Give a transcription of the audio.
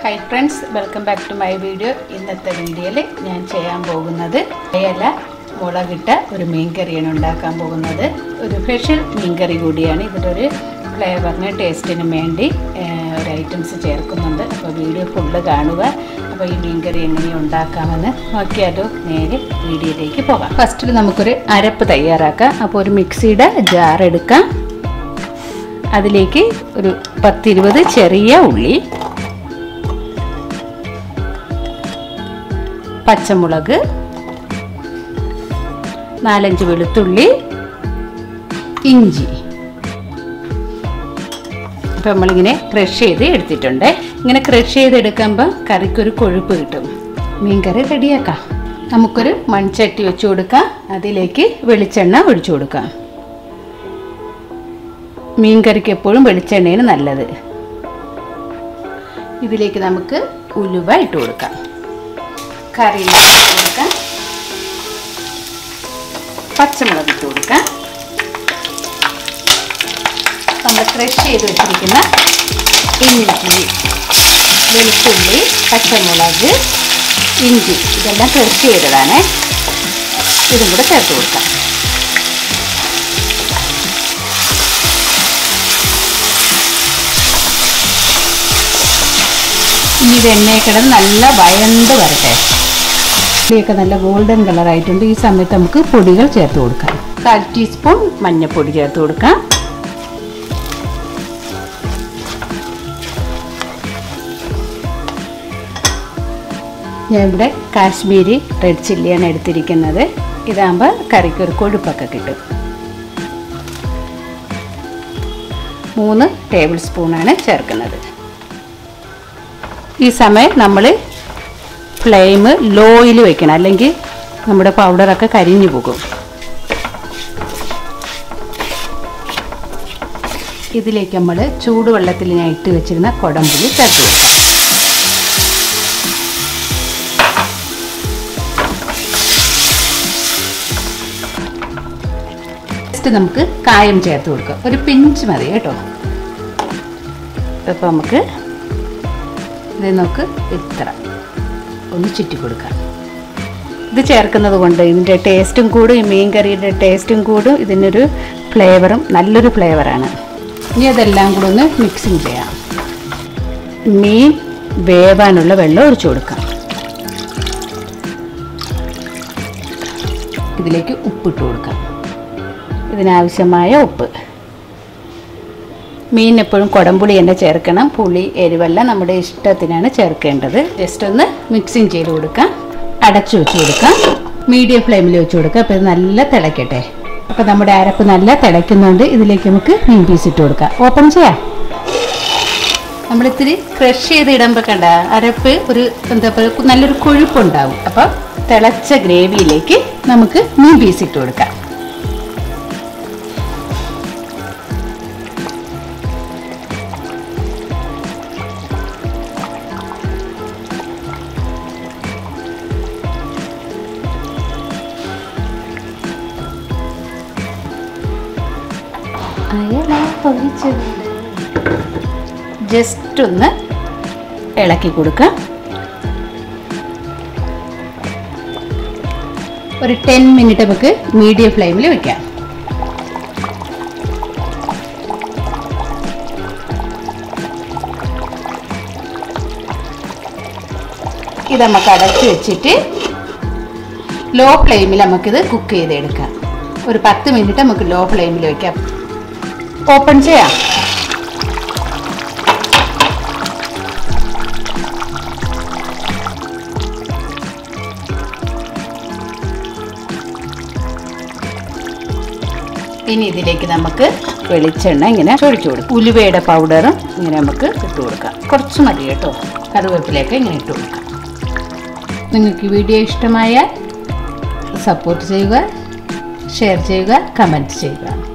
hi friends welcome back to my video ഇന്നത്തെ വീഡിയോയിൽ ഞാൻ ചെയ്യാൻ പോകുന്നത് ഇല മുളകിട്ട ഒരു മീൻ കറിയാണ് ഉണ്ടാക്കാൻ പോകുന്നത് ഒരു സ്പെഷ്യൽ മീൻ കറി കൂടിയാണ് ഇതിൻ്റെ ഒരു ഫ്ലേവറിന് ടേസ്റ്റിന് വേണ്ടി ഏഹ്, ഒരു ഐറ്റംസ് ചേർക്കുന്നുണ്ട് അപ്പോൾ വീഡിയോ ഫുള്ള് കാണുക അപ്പോൾ ഈ മീൻ കറി എങ്ങനെ ഉണ്ടാക്കാമെന്ന് നോക്കിയാലോ നേരെ വീഡിയോയിലേക്ക് പോകാം ഫസ്റ്റിൽ നമുക്കൊരു അരപ്പ് തയ്യാറാക്കാം അപ്പോൾ ഒരു മിക്സിയുടെ ജാർ എടുക്കാം അതിലേക്ക് ഒരു പത്തിരുപത് ചെറിയ ഉള്ളി പച്ചമുളക് നാലഞ്ച് വെളുത്തുള്ളി ഇഞ്ചി ഇപ്പം നമ്മളിങ്ങനെ ക്രഷ് ചെയ്ത് എടുത്തിട്ടുണ്ട് ഇങ്ങനെ ക്രഷ് ചെയ്തെടുക്കുമ്പോൾ കറിക്കൊരു കൊഴുപ്പ് കിട്ടും മീൻ കറി റെഡിയാക്കാം നമുക്കൊരു മൺചട്ടി വെച്ച് കൊടുക്കാം അതിലേക്ക് വെളിച്ചെണ്ണ ഒഴിച്ചു കൊടുക്കാം മീൻ കറിക്ക് എപ്പോഴും വെളിച്ചെണ്ണയാണ് നല്ലത് ഇതിലേക്ക് നമുക്ക് ഉലുവ ഇട്ട് കൊടുക്കാം കറിയിലേക്ക് ഇട്ട് കൊടുക്കാം പച്ചമുളക് ഇട്ട് കൊടുക്കാം നമ്മൾ ക്രഷ് ചെയ്ത് വെച്ചിരിക്കുന്ന ഇഞ്ചി വെളുത്തുള്ളി പച്ചമുളക് ഇഞ്ചി ഇതെല്ലാം ക്രഷ് ചെയ്തതാണ് ഇതും കൂടെ ചേർത്ത് കൊടുക്കാം ഇനി ഇത് എണ്ണയിൽ കിടന്ന് നല്ല വയണ്ട് വരട്ടെ ഇവിടെയൊക്കെ നല്ല ഗോൾഡൻ കളർ ആയിട്ടുണ്ട് ഈ സമയത്ത് നമുക്ക് പൊടികൾ ചേർത്ത് കൊടുക്കാം കാൽ ടീസ്പൂൺ മഞ്ഞൾപ്പൊടി ചേർത്ത് കൊടുക്കാം ഞാൻ ഇവിടെ കാശ്മീരി റെഡ് ചില്ലിയാണ് എടുത്തിരിക്കുന്നത് ഇതാകുമ്പോൾ കറിക്ക് ഒരു കൊഴുപ്പൊക്കെ കിട്ടും മൂന്ന് ടേബിൾ സ്പൂണാണ് ചേർക്കുന്നത് ഈ സമയം നമ്മൾ ഫ്ലെയിം ലോയിൽ വെക്കണം അല്ലെങ്കിൽ നമ്മുടെ പൗഡറൊക്കെ കരിഞ്ഞു പോകും ഇതിലേക്ക് നമ്മൾ ചൂടുവെള്ളത്തിൽ ഞാൻ ഇട്ട് വെച്ചിരുന്ന കുടംപുളി ചേർത്ത് കൊടുക്കാം നെക്സ്റ്റ് നമുക്ക് കായം ചേർത്ത് കൊടുക്കാം ഒരു പിഞ്ച് മതി കേട്ടോ അപ്പോൾ നമുക്ക് ഇത് നമുക്ക് ഇത്ര ഒന്ന് ചുറ്റി കൊടുക്കാം ഇത് ചേർക്കുന്നത് കൊണ്ട് ഇതിൻ്റെ ടേസ്റ്റും കൂടും ഈ മീൻ കറിയുടെ ടേസ്റ്റും കൂടും ഇതിനൊരു ഫ്ലേവറും നല്ലൊരു ഫ്ലേവറാണ് ഇനി അതെല്ലാം കൂടെ ഒന്ന് മിക്സിങ് ചെയ്യാം മീൻ വേവാനുള്ള വെള്ളം ഒഴിച്ചു കൊടുക്കാം ഇതിലേക്ക് ഉപ്പിട്ട് കൊടുക്കാം ഇതിനാവശ്യമായ ഉപ്പ് മീൻ എപ്പോഴും കുടംപുളി തന്നെ ചേർക്കണം പുളി എരിവെല്ലാം നമ്മുടെ ഇഷ്ടത്തിനാണ് ചേർക്കേണ്ടത് ജസ്റ്റ് ഒന്ന് മിക്സിങ് ചെയ്ത് കൊടുക്കാം അടച്ചു വെച്ച് കൊടുക്കാം മീഡിയം ഫ്ലെയിമിൽ വെച്ച് കൊടുക്കാം അപ്പോൾ ഇത് നല്ല തിളയ്ക്കട്ടെ അപ്പോൾ നമ്മുടെ അരപ്പ് നല്ല തിളയ്ക്കുന്നുണ്ട് ഇതിലേക്ക് നമുക്ക് മീൻ പീസ് ഇട്ട് കൊടുക്കാം ഓപ്പൺ ചെയ്യാം നമ്മളിത്തിരി ക്രഷ് ചെയ്ത് ഇടുമ്പോൾ കണ്ട അരപ്പ് ഒരു എന്താ പറയുക നല്ലൊരു കൊഴുപ്പുണ്ടാവും അപ്പോൾ തിളച്ച ഗ്രേവിയിലേക്ക് നമുക്ക് മീൻ പീസ് ഇട്ട് കൊടുക്കാം അയല പൊരിച്ചതുണ്ട് ജസ്റ്റ് ഒന്ന് ഇളക്കി കൊടുക്കാം ഒരു ടെൻ മിനിറ്റ് നമുക്ക് മീഡിയം ഫ്ലെയിമിൽ വെക്കാം ഇത് നമുക്ക് അടച്ച് വെച്ചിട്ട് ലോ ഫ്ലെയിമിൽ നമുക്കിത് കുക്ക് ചെയ്തെടുക്കാം ഒരു പത്ത് മിനിറ്റ് നമുക്ക് ലോ ഫ്ലെയിമിൽ വെക്കാം ഓപ്പൺ ചെയ്യാം ഇനി ഇതിലേക്ക് നമുക്ക് വെളിച്ചെണ്ണ ഇങ്ങനെ ഒഴിച്ചു കൊടുക്കാം ഉലുവയുടെ പൗഡറും ഇങ്ങനെ നമുക്ക് ഇട്ട് കൊടുക്കാം കുറച്ച് മതി കേട്ടോ കറിവേപ്പിലേക്ക് ഇങ്ങനെ ഇട്ട് കൊടുക്കാം നിങ്ങൾക്ക് ഈ വീഡിയോ ഇഷ്ടമായാൽ സപ്പോർട്ട് ചെയ്യുക ഷെയർ ചെയ്യുക കമൻറ്റ് ചെയ്യുക